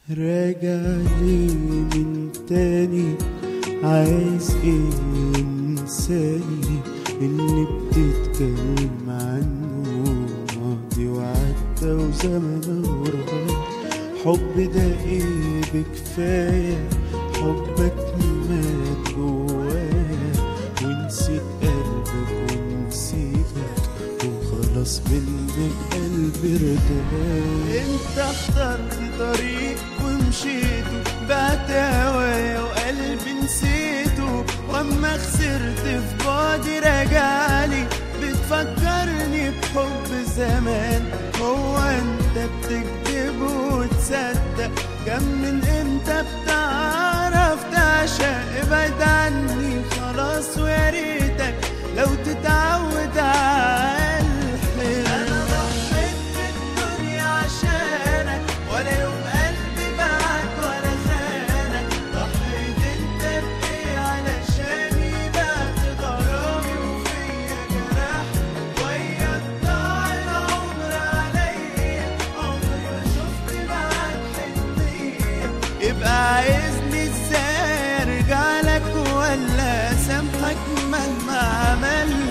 راجع لي من تاني عايز ايه انساني اللي بتتكلم عنه ماضي وعدى وزمن وراي حب ده ايه بكفاية حبك مات جوايا ونسيت قلبك ونسيتك وخلاص منك قلبي ارتاح انت اخترت طريق ومشيته بعت هوايا وقلبي نسيته واما خسرت في بعدي راجعلي بتفكرني بحب زمان هو انت بتكذب وتصدق كم من امتى بتعرف تعشق ابعد عني خلاص ويا ريتك لو تتعود على الحلم انا ضحيت بالدنيا عشانك ولا يوم قلبي معاك ولا خانك ضحيت انت بايه علشاني بعت غرامي وفيا جراح ويا ضاع العمر عليا عمري ما شفت معاك حنية يبقى عايزني ازاي ارجع لك ولا اسامحك مهما عملت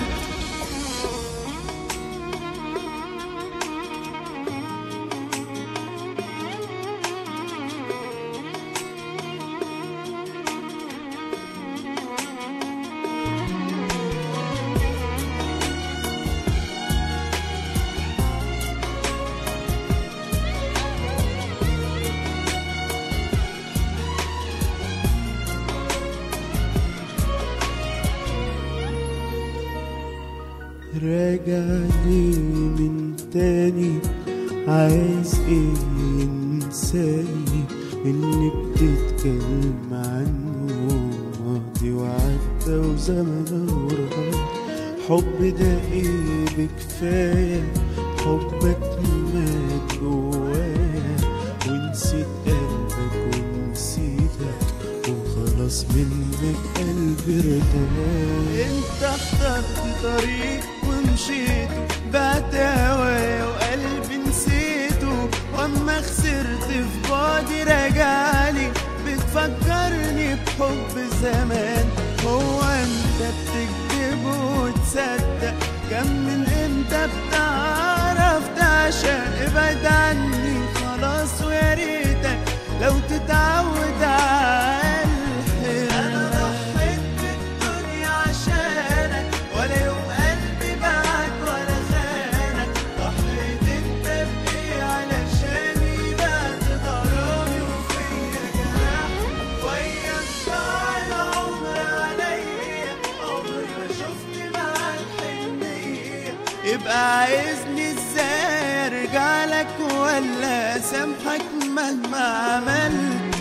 راجع لي من تاني عايز ايه انساني اللي بتتكلم عنه ماضي وعدى وزمن وراي حب ده ايه بكفاية حبك مات جوايا ونسيت قلبك ونسيتك وخلاص منك قلبي ارتاح انت اخترت طريق ومشيته بعت هوايا وقلبي نسيته واما خسرت في بعدي راجعلي بتفكرني بحب زمان هو انت بتكذب وتصدق كم من امتى بتعرف تعشق ابعد عني خلاص ويا ريتك لو تتعود على الحلم انا ضحيت بالدنيا عشانك ولا يوم قلبي معاك ولا خانك ضحيت انت بايه علشاني بعد غرامي وفيا جراح ويا ضاع العمر عليا عمري ما شفت معاك حنية يبقى عايزني ازاي ارجع لك ولا اسامحك مهما عملت